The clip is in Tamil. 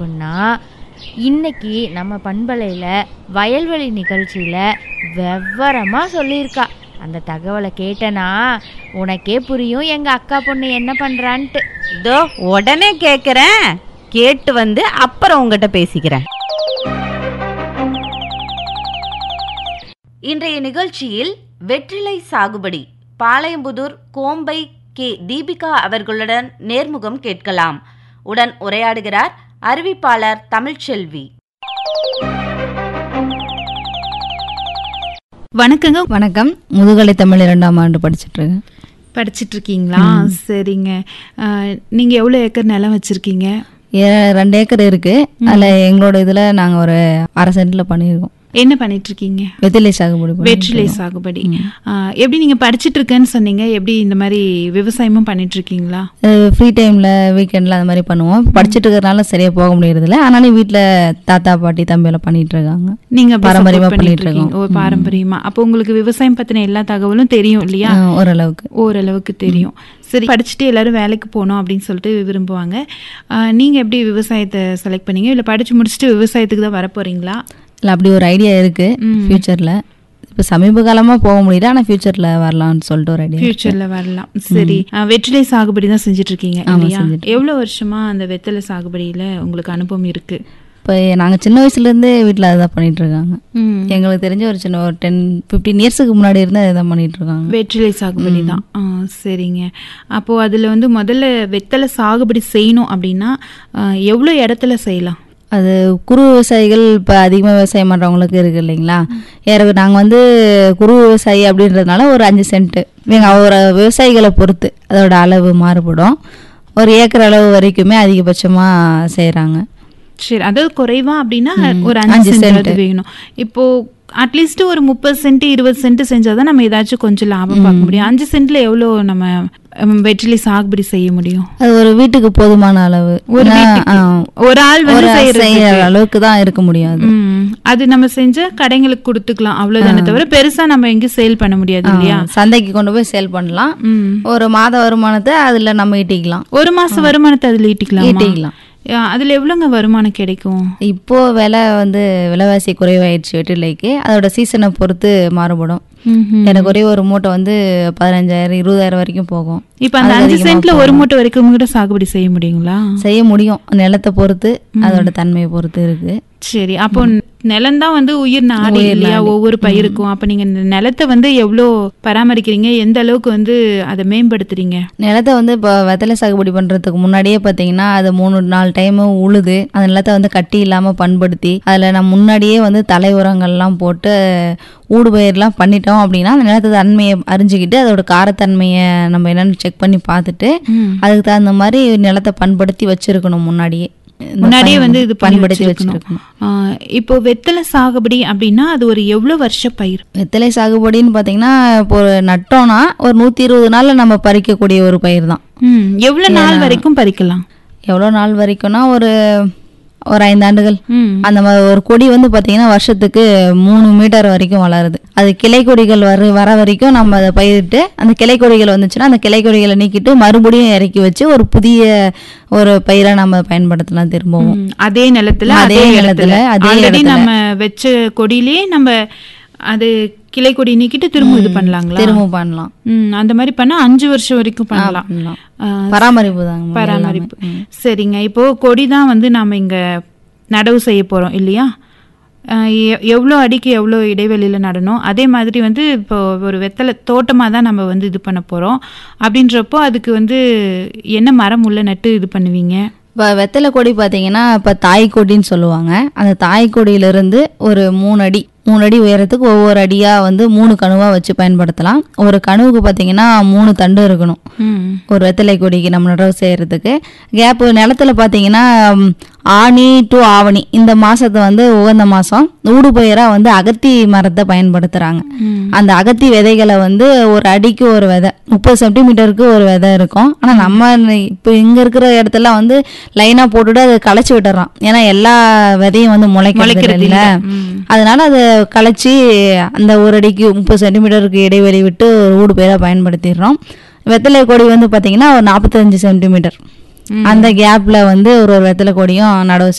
அப்படின்னா இன்னைக்கு நம்ம பண்பலையில் வயல்வெளி நிகழ்ச்சியில் விவரமாக சொல்லியிருக்கா அந்த தகவலை கேட்டனா உனக்கே புரியும் எங்கள் அக்கா பொண்ணு என்ன பண்ணுறான்ட்டு இதோ உடனே கேட்குறேன் கேட்டு வந்து அப்புறம் உங்ககிட்ட பேசிக்கிறேன் இன்றைய நிகழ்ச்சியில் வெற்றிலை சாகுபடி பாளையம்புதூர் கோம்பை கே தீபிகா அவர்களுடன் நேர்முகம் கேட்கலாம் உடன் உரையாடுகிறார் அறிவிப்பாளர் தமிழ்ச்செல்வி வணக்கங்க வணக்கம் முதுகலை தமிழ் இரண்டாம் ஆண்டு படிச்சுட்டு இருக்கேன் படிச்சிட்டு இருக்கீங்களா சரிங்க அஹ், நீங்க எவ்வளவு ஏக்கர் நிலம் வச்சிருக்கீங்க ஏ- ரெண்டு ஏக்கர் இருக்கு அதுல எங்களோட இதுல நாங்க ஒரு அரை சென்ட்ல பண்ணியிருக்கோம் என்ன பண்ணிட்டு இருக்கீங்க வெத்திலை சாகுபடி பண்ணிட்டு வெற்றிலை இருக்கோம். சாகுபடி அஹ், எப்படி நீங்க படிச்சிட்டு இருக்கேன்னு சொன்னீங்க எப்படி இந்த மாதிரி விவசாயமும் பண்ணிட்டு இருக்கீங்களா ஃப்ரீ டைம்ல வீக்கெண்ட்ல அந்த மாதிரி பண்ணுவோம் படிச்சுட்டு இருக்கிறதுனால சரியா போக முடியறது இல்ல ஆனாலும் வீட்ல தாத்தா பாட்டி தம்பி எல்லாம் பண்ணிட்டு இருக்காங்க நீங்க அப்படி பாரம்பரியமா support பண்ணிட்டு பண்ணிட்டு இருக்கீங்க ஓ பாரம்பரியமா அப்போ உங்களுக்கு விவசாயம் பத்தின எல்லா தகவலும் தெரியும் இல்லையா ஆ, ஓரளவுக்கு ஓரளவுக்கு தெரியும் சரி படிச்சுட்டு எல்லாரும் வேலைக்கு போகணும் அப்படின்னு சொல்லிட்டு விரும்புவாங்க அஹ், நீங்க எப்படி விவசாயத்தை செலக்ட் பண்ணீங்க இல்ல படிச்சு முடிச்சுட்டு விவசாயத்துக்கு தான் வர போறீங்களா இல்ல அப்படி ஒரு ஐடியா இருக்கு ஃபியூச்சர்ல இப்ப சமீப காலமா போக முடியல ஆனா ஃபியூச்சர்ல வரலாம்னு சொல்லிட்டு ஒரு ஐடியா ஃபியூச்சர்ல வரலாம் சரி அஹ், வெற்றிலை சாகுபடி தான் செஞ்சுட்டு இருக்கீங்க ஆமா, இல்லையா செஞ்சுட்டு எவ்வளவு வருஷமா அந்த வெத்தலை சாகுபடியில உங்களுக்கு அனுபவம் இருக்கு இப்ப நாங்க சின்ன வயசுல இருந்தே வீட்ல அதான் பண்ணிட்டு இருக்காங்க ம். எங்களுக்கு தெரிஞ்ச ஒரு சின்ன ஒரு டென் ஃபிஃப்டீன் இயர்ஸ்க்கு முன்னாடி இருந்து இதான் பண்ணிட்டு இருக்காங்க வெற்றிலை சாகுபடி தான் ஆ, சரிங்க அப்போ அதுல வந்து முதல்ல வெத்தலை சாகுபடி செய்யணும் அப்படின்னா அஹ், எவ்வளவு இடத்துல செய்யலாம் அது குறு விவசாயிகள் இப்போ அதிகமாக விவசாயம் பண்ணுறவங்களுக்கு இருக்கு இல்லைங்களா ஏற நாங்கள் வந்து குறு விவசாயி அப்படின்றதுனால ஒரு அஞ்சு சென்ட்டு எங்கள் ஒரு விவசாயிகளை பொறுத்து அதோட அளவு மாறுபடும் ஒரு ஏக்கர் அளவு வரைக்குமே அதிகபட்சமாக செய்கிறாங்க சரி அதாவது குறைவா அப்படின்னா ஒரு அஞ்சு அஞ்சு சென்ட் சென்ட். வேணும் இப்போ அட்லீஸ்ட் ஒரு முப்பது சென்ட் இருபது சென்ட் செஞ்சாதான் நம்ம ஏதாச்சும் கொஞ்சம் லாபம் பார்க்க முடியும் அஞ்சு சென்ட்ல எவ்வளவு நம்ம ஹம், வெற்றிலை சாகுபடி செய்ய முடியும் அது ஒரு வீட்டுக்கு போதுமான அளவு ஒரு ஏன்னா, வீட்டுக்கு. ஆ, ஒரு ஆள் வந்து ஒரு ஆள் செய்யறதுக்கு. செய்யற அளவுக்கு தான் இருக்க முடியும் அது ம், அது நம்ம செஞ்ச கடைங்களுக்கு கொடுத்துக்கலாம் அவ்வளவுதானே தவிர பெருசா நம்ம எங்கேயும் சேல் பண்ண முடியாது இல்லையா ஆ, சந்தைக்கு கொண்டு போய் சேல் பண்ணலாம் ம். ஒரு மாத வருமானத்தை அதில் நம்ம ஈட்டிக்கலாம் ஒரு மாச வருமானத்தை அதுல ஈட்டிக்கலாம் ஈட்டிக்கலாம் அதுல எவ்வளவுங்க வருமானம் கிடைக்கும் இப்போ விலை வந்து விலைவாசி குறைவாயிடுச்சு வெற்றிலைக்கு அதோட சீசனை பொறுத்து மாறுபடும் ம்ஹும். எனக்கு ஒரே ஒரு மூட்டை வந்து பதினஞ்சாயிரம் இருபதாயிரம் வரைக்கும் போகும் இப்ப அந்த அது அஞ்சு அதிகமா சென்ட்ல ஒரு போகும். மூட்டை வரைக்கும் கூட சாகுபடி செய்ய முடியுங்களா செய்ய முடியும் நிலத்தை பொறுத்து அதோட தன்மையை பொறுத்து இருக்கு சரி அப்போ நிலம்தான் வந்து உயிர் நாடி உயிர் இல்லையா நாடி. ஒவ்வொரு பயிருக்கும் அப்ப நீங்க இந்த நிலத்தை வந்து எவ்வளோ பராமரிக்கிறீங்க எந்த அளவுக்கு வந்து அதை மேம்படுத்துறீங்க நிலத்தை வந்து இப்போ வெத்தலை சாகுபடி பண்ணுறதுக்கு முன்னாடியே பார்த்தீங்கன்னா அது மூணு நாலு டைமு உழுது அந்த நிலத்தை வந்து கட்டி இல்லாமல் பண்படுத்தி அதில் நம்ம முன்னாடியே வந்து தலை உரங்கள்லாம் போட்டு ஊடு பயிர்லாம் பண்ணிட்டோம் அப்படின்னா அந்த நிலத்து தன்மையை அறிஞ்சிக்கிட்டு அதோட காரத்தன்மையை நம்ம என்னன்னு செக் பண்ணி பார்த்துட்டு அதுக்கு தகுந்த மாதிரி நிலத்தை பண்படுத்தி வச்சிருக்கணும் முன்னாடியே இந்த முன்னாடியே பயன் வந்து இது பண்ணி பண்படுத்தி வச்சிருக்கணும் வச்சிருக்கணும் ஆஹ் இப்போ வெத்தலை சாகுபடி அப்படின்னா அது ஒரு எவ்வளவு வருஷ பயிர் வெத்தலை சாகுபடின்னு பார்த்தீங்கன்னா இப்போ ஒரு நட்டோம்னா ஒரு நூற்றி இருபது நாளில் நம்ம பறிக்கக்கூடிய ஒரு பயிர் தான் ம் எவ்வளவு நாள் வரைக்கும் பறிக்கலாம் எவ்வளோ நாள் வரைக்கும்னா ஒரு ஒரு ஐந்தாண்டுகள் ம் அந்த மாதிரி ஒரு கொடி வந்து பார்த்தீங்கன்னா வருஷத்துக்கு மூணு மீட்டர் வரைக்கும் வளருது அது கிளை கொடிகள் வர வர வரைக்கும் நம்ம அதை பயிரிட்டு அந்த கிளை கொடிகள் வந்துச்சுன்னா அந்த கிளை கொடிகளை நீக்கிட்டு மறுபடியும் இறக்கி வச்சு ஒரு புதிய ஒரு பயிரை நம்ம பயன்படுத்தலாம் திரும்பவும் ம், அதே நிலத்துல அதே அதே நிலத்துல, இடத்துல அதே ஆல்ரெடி இடத்துல. நம்ம வச்ச கொடியிலேயே நம்ம அது கிளை கொடி நீக்கிட்டு திரும்ப இது பண்ணலாங்களா திரும்ப பண்ணலாம் ம் அந்த மாதிரி பண்ணா அஞ்சு வருஷம் வரைக்கும் பண்ணலாம் பண்ணலாம். ஆ, பராமரிப்பு தாங்க பராமரிப்பு எல்லாமே. ம். சரிங்க இப்போ கொடி தான் வந்து நாம இங்க நடவு செய்ய போறோம் இல்லையா ஆ, எ- எவ்வளோ அடிக்கு எவ்வளோ இடைவெளியில் நடணும் அதே மாதிரி வந்து இப்போ ஒரு வெத்தலை தோட்டமாக தான் நம்ம வந்து இது பண்ண போகிறோம் அப்படின்றப்போ அதுக்கு வந்து என்ன மரம் உள்ள நட்டு இது பண்ணுவீங்க இப்போ வெத்தலை கொடி பார்த்தீங்கன்னா இப்போ தாய் கொடின்னு சொல்லுவாங்க அந்த தாய் கொடியிலிருந்து ஒரு மூணு அடி மூணு அடி உயரத்துக்கு ஒவ்வொரு அடியாக வந்து மூணு கணுவாக வச்சு பயன்படுத்தலாம் ஒரு கணுவுக்கு பார்த்தீங்கன்னா மூணு தண்டு இருக்கணும் ம் ஒரு வெத்தலை கொடிக்கு நம்ம நடவு செய்யறதுக்கு கேப்பு நிலத்துல பார்த்தீங்கன்னா ம், ஆனி டு ஆவணி இந்த மாசத்தை வந்து உகந்த மாசம் ஊடு பயிரா வந்து அகத்தி மரத்தை பயன்படுத்துறாங்க அந்த அகத்தி விதைகளை வந்து ஒரு அடிக்கு ஒரு விதை முப்பது சென்டிமீட்டருக்கு ஒரு விதை இருக்கும் ஆனா நம்ம இப்போ இங்க இருக்கிற இடத்துல வந்து லைனா போட்டுட்டு அதை களைச்சி விட்டுறோம் ஏன்னா எல்லா விதையும் வந்து முளைக்கிறது முளைக்கிறது இல்ல இல்ல. ம். அதனால அதை களைச்சி அந்த ஒரு அடிக்கு முப்பது சென்டிமீட்டருக்கு இடைவெளி விட்டு ஒரு ஊடு பயிரா பயன்படுத்திடுறோம் வெத்தலை கொடி வந்து பாத்தீங்கன்னா ஒரு நாற்பத்தஞ்சு சென்டிமீட்டர் அந்த கேப்ல வந்து ஒரு ஒரு வெத்தலை கொடியும் நடவு